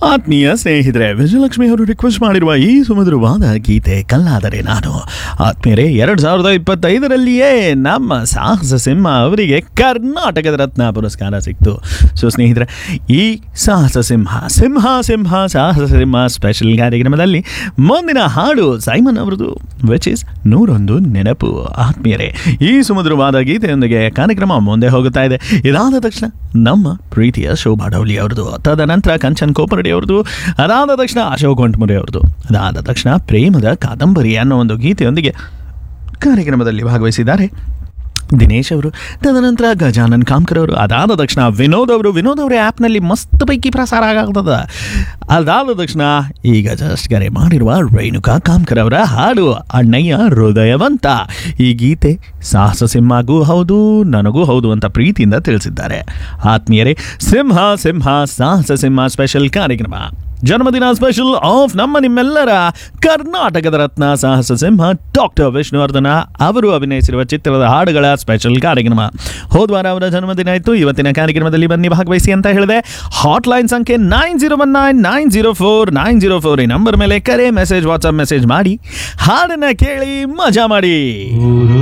ಆತ್ಮೀಯ ಸ್ನೇಹಿತರೆ ವಿಜಯಲಕ್ಷ್ಮಿ ಅವರು ರಿಕ್ವೆಸ್ಟ್ ಮಾಡಿರುವ ಈ ಸುಮಧುರವಾದ ಗೀತೆ ಕಲ್ಲಾದರೆ ನಾನು ಆತ್ಮೀಯರೇ ಎರಡು ಸಾವಿರದ ಇಪ್ಪತ್ತೈದರಲ್ಲಿಯೇ ನಮ್ಮ ಸಾಹಸ ಸಿಂಹ ಅವರಿಗೆ ಕರ್ನಾಟಕದ ರತ್ನ ಪುರಸ್ಕಾರ ಸಿಕ್ತು ಸೊ ಸ್ನೇಹಿತರೆ ಈ ಸಾಹಸ ಸಿಂಹ ಸಿಂಹ ಸಿಂಹ ಸಾಹಸ ಸಿಂಹ ಸ್ಪೆಷಲ್ ಕಾರ್ಯಕ್ರಮದಲ್ಲಿ ಮುಂದಿನ ಹಾಡು ಸೈಮನ್ ಅವರದು ವಿಚ್ ಇಸ್ ನೂರೊಂದು ನೆನಪು ಆತ್ಮೀಯರೇ ಈ ಸುಮಧುರವಾದ ಗೀತೆಯೊಂದಿಗೆ ಕಾರ್ಯಕ್ರಮ ಮುಂದೆ ಹೋಗುತ್ತಾ ಇದೆ ಇದಾದ ತಕ್ಷಣ ನಮ್ಮ ಪ್ರೀತಿಯ ಶೋಭಾ ಡೌಲಿ ಅವ್ರದ್ದು ತದನಂತರ ಕಂಚನ್ ಕೋಪರಡಿ ಅವ್ರದ್ದು ಅದಾದ ತಕ್ಷಣ ಅಶೋಕ್ ಹೊಂಟ್ಮುರಿ ಅವ್ರದ್ದು ಅದಾದ ತಕ್ಷಣ ಪ್ರೇಮದ ಕಾದಂಬರಿ ಅನ್ನೋ ಒಂದು ಗೀತೆಯೊಂದಿಗೆ ಕಾರ್ಯಕ್ರಮದಲ್ಲಿ ಭಾಗವಹಿಸಿದ್ದಾರೆ ದಿನೇಶ್ ಅವರು ತದನಂತರ ಗಜಾನನ್ ಕಾಮ್ಕರ್ ಅವರು ಅದಾದ ತಕ್ಷಣ ವಿನೋದ್ ಅವರು ವಿನೋದ್ ಅವರ ಆ್ಯಪ್ನಲ್ಲಿ ಮಸ್ತ್ ಪೈಕಿ ಪ್ರಸಾರ ಆಗದ ಅದಾದ ತಕ್ಷಣ ಈಗ ಜಸ್ಟ್ ಕರೆ ಮಾಡಿರುವ ರೇಣುಕಾ ಕಾಮ್ಕರ್ ಅವರ ಹಾಡು ಅಣ್ಣಯ್ಯ ಹೃದಯವಂತ ಈ ಗೀತೆ ಸಾಹಸ ಸಿಂಹಗೂ ಹೌದು ನನಗೂ ಹೌದು ಅಂತ ಪ್ರೀತಿಯಿಂದ ತಿಳಿಸಿದ್ದಾರೆ ಆತ್ಮೀಯರೇ ಸಿಂಹ ಸಿಂಹ ಸಾಹಸ ಸಿಂಹ ಸ್ಪೆಷಲ್ ಕಾರ್ಯಕ್ರಮ ಜನ್ಮದಿನ ಸ್ಪೆಷಲ್ ಆಫ್ ನಮ್ಮ ನಿಮ್ಮೆಲ್ಲರ ಕರ್ನಾಟಕದ ರತ್ನ ಸಾಹಸ ಸಿಂಹ ಡಾಕ್ಟರ್ ವಿಷ್ಣುವರ್ಧನ ಅವರು ಅಭಿನಯಿಸಿರುವ ಚಿತ್ರದ ಹಾಡುಗಳ ಸ್ಪೆಷಲ್ ಕಾರ್ಯಕ್ರಮ ಹೋದ್ವಾರ ಅವರ ಜನ್ಮದಿನ ಇತ್ತು ಇವತ್ತಿನ ಕಾರ್ಯಕ್ರಮದಲ್ಲಿ ಬನ್ನಿ ಭಾಗವಹಿಸಿ ಅಂತ ಹೇಳಿದೆ ಹಾಟ್ಲೈನ್ ಸಂಖ್ಯೆ nine zero one nine nine zero four nine zero four ಈ ನಂಬರ್ ಮೇಲೆ ಕರೆ ಮೆಸೇಜ್ ವಾಟ್ಸಪ್ ಮೆಸೇಜ್ ಮಾಡಿ ಹಾಡನ್ನ ಕೇಳಿ ಮಜಾ ಮಾಡಿ